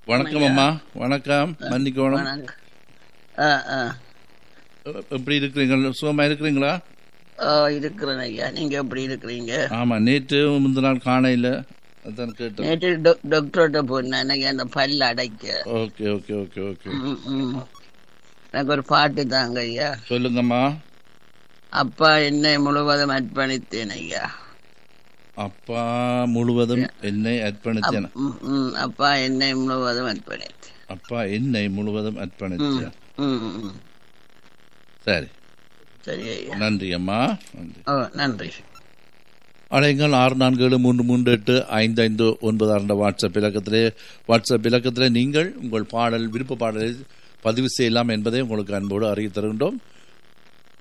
வணக்கம் அம்மா வணக்கம் மன்னிக்கணும் வணக்கம் ஆ ஆ எப்படி இருக்கிறீங்க சுகமா இருக்கிறீங்களா ஓ இருக்கிறேன் ஐயா நீங்க எப்படி இருக்கிறீங்க ஆமா நேற்று முந்தின நாள் காணையில அதான் கேட்டேன் நேற்று டொ- டாக்டர்கிட்ட போனேன் எனக்கு அந்த பல் அடைக்க ஓகே ஓகே ஓகே ஓகே ம், ம். எனக்கு ஒரு பாட்டு தாங்க ஐயா சொல்லுங்கம்மா அப்பா என்னை முழுவதும் அர்ப்பணித்தேன் ஐயா அப்பா முழுவதும் என்னை அர்ப்பணித்தேன் ம், ம். அப்பா என்னை முழுவதும் அர்ப்பணித்தேன் அப்பா என்னை முழுவதும் அர்ப்பணித்தேன் ம், ம். சரி சரி ஐயா நன்றி அம்மா நன்றி ஓ நன்றி அழைங்கள் ஆறு நான்கு ஏழு மூன்று மூன்று எட்டு ஐந்து ஐந்து ஒன்பது ஆறு என்ற வாட்ஸ்அப் இலக்கத்திலே வாட்ஸ்அப் இலக்கத்திலே நீங்கள் உங்கள் பாடல் விருப்ப பாடலை பதிவு செய்யலாம் என்பதை உங்களுக்கு அன்போடு அறிவித்து தருகின்றோம்